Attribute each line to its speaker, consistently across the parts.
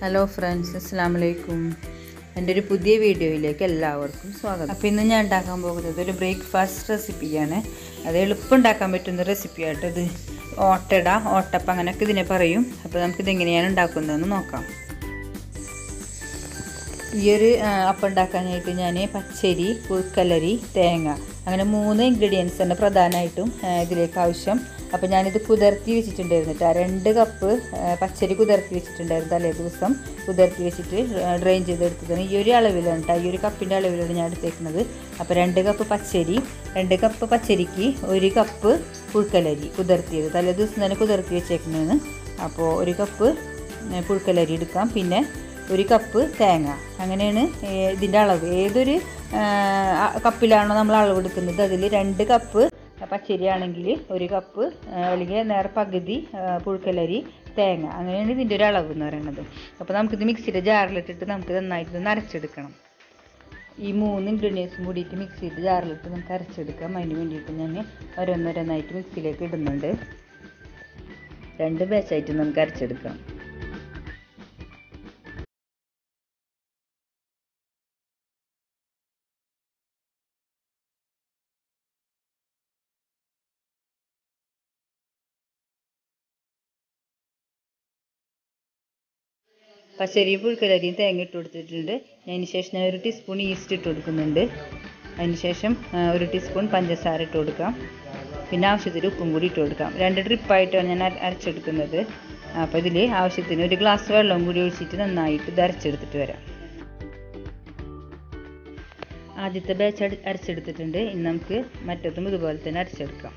Speaker 1: hello friends അസ്സാം വലൈക്കും എൻ്റെ ഒരു പുതിയ വീഡിയോയിലേക്ക് എല്ലാവർക്കും സ്വാഗതം അപ്പോൾ ഇന്ന് ഞാൻ ഉണ്ടാക്കാൻ പോകുന്നത് ഒരു ബ്രേക്ക്ഫാസ്റ്റ് റെസിപ്പിയാണ് അത് എളുപ്പം ഉണ്ടാക്കാൻ പറ്റുന്ന റെസിപ്പിയായിട്ട് ഇത് ഓട്ടട ഓട്ടപ്പം അങ്ങനെയൊക്കെ ഇതിനെ പറയും അപ്പോൾ നമുക്കിത് എങ്ങനെയാണ് ഉണ്ടാക്കുന്നതെന്ന് നോക്കാം ഈ ഒരു ആ, അപ്പം ഉണ്ടാക്കാനായിട്ട് ഞാൻ പച്ചരി പുഴുക്കലരി തേങ്ങ അങ്ങനെ മൂന്ന് ഇൻഗ്രീഡിയൻസ് ആണ് പ്രധാനമായിട്ടും ആ, ഇതിലേക്ക് ആവശ്യം അപ്പോൾ ഞാനിത് കുതിർത്തി വെച്ചിട്ടുണ്ടായിരുന്നു കേട്ടോ രണ്ട് കപ്പ് ആ, പച്ചരി കുതിർത്തി വെച്ചിട്ടുണ്ടായിരുന്നു തലേ ദിവസം കുതിർത്തി വെച്ചിട്ട് ഡ്രെയിൻ ചെയ്തെടുത്തതാണ് ഈ ഒരു അളവിലാണ് കേട്ടോ ഈ ഒരു കപ്പിൻ്റെ അളവിലാണ് ഞാൻ എടുത്തേക്കുന്നത് അപ്പോൾ രണ്ട് കപ്പ് പച്ചരി രണ്ട് കപ്പ് പച്ചരിക്ക് ഒരു കപ്പ് പുഴുക്കലരി കുതിർത്തിയത് തലേ ദിവസം തന്നെ കുതിർത്തി വെച്ചേക്കുന്നതാണ് അപ്പോൾ ഒരു കപ്പ് ആ, പുഴുക്കലരി എടുക്കാം പിന്നെ ഒരു കപ്പ് തേങ്ങ അങ്ങനെയാണ് ഏ- ഇതിൻ്റെ അളവ് ഏതൊരു ആ, അ- കപ്പിലാണോ നമ്മൾ അളവെടുക്കുന്നത് അതിൽ രണ്ട് കപ്പ് പച്ചരി ആണെങ്കിൽ ഒരു കപ്പ് ആ, അല്ലെങ്കിൽ നേരെ പകുതി ആ, പുഴുക്കലരി തേങ്ങ അങ്ങനെയാണ് ഇതിൻ്റെ ഒരു അളവ് എന്ന് പറയുന്നത് അപ്പോൾ നമുക്കിത് മിക്സിയുടെ ജാറിലിട്ടിട്ട് നമുക്ക് നന്നായിട്ട് ഇത് അരച്ചെടുക്കണം ഈ മൂന്ന് ഇൻഗ്രീഡിയൻസും കൂടിയിട്ട് മിക്സിയുടെ ജാറിലിട്ട് നമുക്ക് അരച്ചെടുക്കാം അതിന് വേണ്ടിയിട്ട് ഞാൻ ഓരോന്നോരോന്നായിട്ട് മിക്സിയിലേക്ക് ഇടുന്നുണ്ട് രണ്ട് ബാച്ചായിട്ട് നമുക്ക് അരച്ചെടുക്കാം പച്ചരി പുഴുക്കലരിയും തേങ്ങ ഇട്ട് കൊടുത്തിട്ടുണ്ട് അതിന് ശേഷം ഞാൻ ഒരു ടീസ്പൂൺ ഈസ്റ്റ് ഇട്ട് കൊടുക്കുന്നുണ്ട് അതിന് ശേഷം ആ, ഒരു ടീസ്പൂൺ പഞ്ചസാര ഇട്ട് കൊടുക്കാം പിന്നെ ആവശ്യത്തിന് ഉപ്പും കൂടി ഇട്ട് കൊടുക്കാം രണ്ട് ട്രിപ്പായിട്ടാണ് ഞാൻ അര- അരച്ചെടുക്കുന്നത് അപ്പോൾ ഇതിൽ ആവശ്യത്തിന് ഒരു ഗ്ലാസ് വെള്ളം കൂടി ഒഴിച്ചിട്ട് നന്നായിട്ട് ഇത് അരച്ചെടുത്തിട്ട് വരാം ആദ്യത്തെ ബാച്ച് അടി അരച്ചെടുത്തിട്ടുണ്ട് ഇനി നമുക്ക് മറ്റത്തും ഇതുപോലെ തന്നെ അരച്ചെടുക്കാം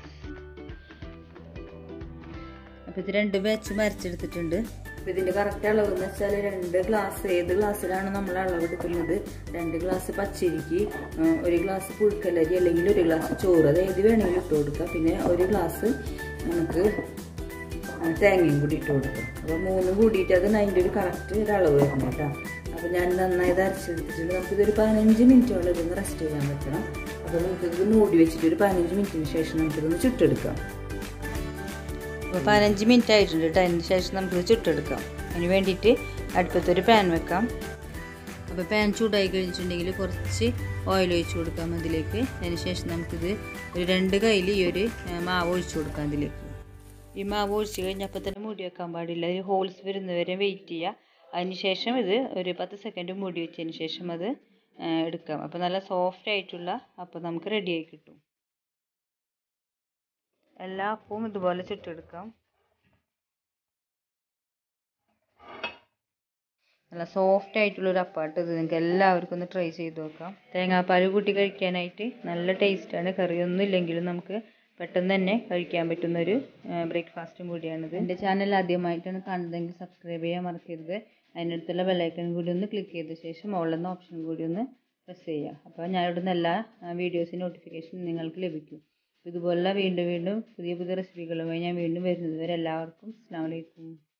Speaker 1: അപ്പോൾ ഇത് രണ്ട് ബാച്ചും അരച്ചെടുത്തിട്ടുണ്ട് അപ്പോൾ ഇതിൻ്റെ കറക്റ്റ് അളവ് എന്ന് വെച്ചാൽ രണ്ട് ഗ്ലാസ് ഏത് ഗ്ലാസ്സിലാണ് നമ്മൾ അളവ് എടുക്കുന്നത് രണ്ട് ഗ്ലാസ് പച്ചരിക്ക് ആ, ഒരു ഗ്ലാസ് പുഴുക്കലരി അല്ലെങ്കിൽ ഒരു ഗ്ലാസ് ചോറ് അത് ഏത് വേണമെങ്കിലും ഇട്ട് കൊടുക്കാം പിന്നെ ഒരു ഗ്ലാസ് നമുക്ക് ആ, തേങ്ങയും കൂടി ഇട്ട് കൊടുക്കാം അപ്പോൾ മൂന്നും കൂടിയിട്ട് അത് അതിൻ്റെ ഒരു കറക്റ്റ് ഒരു അളവ് വരണം കേട്ടോ അപ്പോൾ ഞാൻ നന്നായി ഇത് അരച്ചെടുത്തിട്ടുണ്ട് നമുക്കിതൊരു പതിനഞ്ച് മിനിറ്റോളം ഇതൊന്ന് റെസ്റ്റ് ചെയ്യാൻ വെക്കണം അപ്പോൾ നമുക്കിത് മൂടി വെച്ചിട്ട് ഒരു പതിനഞ്ച് മിനിറ്റിന് ശേഷം നമുക്കിതൊന്ന് ചുട്ടെടുക്കാം അപ്പോൾ പതിനഞ്ച് മിനിറ്റ് ആയിട്ടുണ്ട് കേട്ടോ അതിന് ശേഷം നമുക്കിത് ചുട്ടെടുക്കാം അതിന് വേണ്ടിയിട്ട് അടുപ്പത്തൊരു പാൻ വെക്കാം അപ്പോൾ പാൻ ചൂടായി കഴിഞ്ഞിട്ടുണ്ടെങ്കിൽ കുറച്ച് ഓയിൽ ഒഴിച്ച് കൊടുക്കാം അതിലേക്ക് അതിന് ശേഷം നമുക്കിത് ഒരു രണ്ട് കയ്യിൽ ഈ ഒരു ആ, മാവ് ഒഴിച്ച് കൊടുക്കാം അതിലേക്ക് ഈ മാവ് ഒഴിച്ച് കഴിഞ്ഞപ്പോൾ തന്നെ മൂടി വെക്കാൻ പാടില്ല ഒരു ഹോൾസ് വരുന്നവരെ വെയിറ്റ് ചെയ്യുക അതിന് ശേഷം ഇത് ഒരു പത്ത് സെക്കൻഡ് മൂടി വെച്ചതിന് ശേഷം അത് ആ, എടുക്കാം അപ്പോൾ നല്ല സോഫ്റ്റ് ആയിട്ടുള്ള അപ്പോൾ നമുക്ക് റെഡിയായി കിട്ടും എല്ലാ അപ്പവും ഇതുപോലെ ചുട്ടെടുക്കാം നല്ല സോഫ്റ്റ് ആയിട്ടുള്ള ഒരു അപ്പാട്ട് ഇത് നിങ്ങൾക്ക് എല്ലാവർക്കും ഒന്ന് ട്രൈ ചെയ്ത് നോക്കാം തേങ്ങാപ്പാൽ കൂട്ടി കഴിക്കാനായിട്ട് നല്ല ടേസ്റ്റാണ് കറിയൊന്നും ഇല്ലെങ്കിലും നമുക്ക് പെട്ടെന്ന് തന്നെ കഴിക്കാൻ പറ്റുന്ന ഒരു ബ്രേക്ക്ഫാസ്റ്റും കൂടിയാണിത് എൻ്റെ ചാനൽ ആദ്യമായിട്ടാണ് കാണുന്നതെങ്കിൽ സബ്സ്ക്രൈബ് ചെയ്യാൻ മറക്കരുത് അതിനടുത്തുള്ള ബെല്ലൈക്കൺ കൂടി ഒന്ന് ക്ലിക്ക് ചെയ്ത ശേഷം മുകളിലെന്ന ഓപ്ഷൻ കൂടി ഒന്ന് പ്രസ് ചെയ്യുക അപ്പോൾ ഞാൻ ഇവിടുന്ന് എല്ലാ വീഡിയോസിൻ്റെ നോട്ടിഫിക്കേഷൻ നിങ്ങൾക്ക് ലഭിക്കും ഇതുപോലുള്ള വീണ്ടും വീണ്ടും പുതിയ പുതിയ റെസിപ്പികളുമായി ഞാൻ വീണ്ടും വരുന്നത് വരെ എല്ലാവർക്കും അസ്സാം വലൈക്കും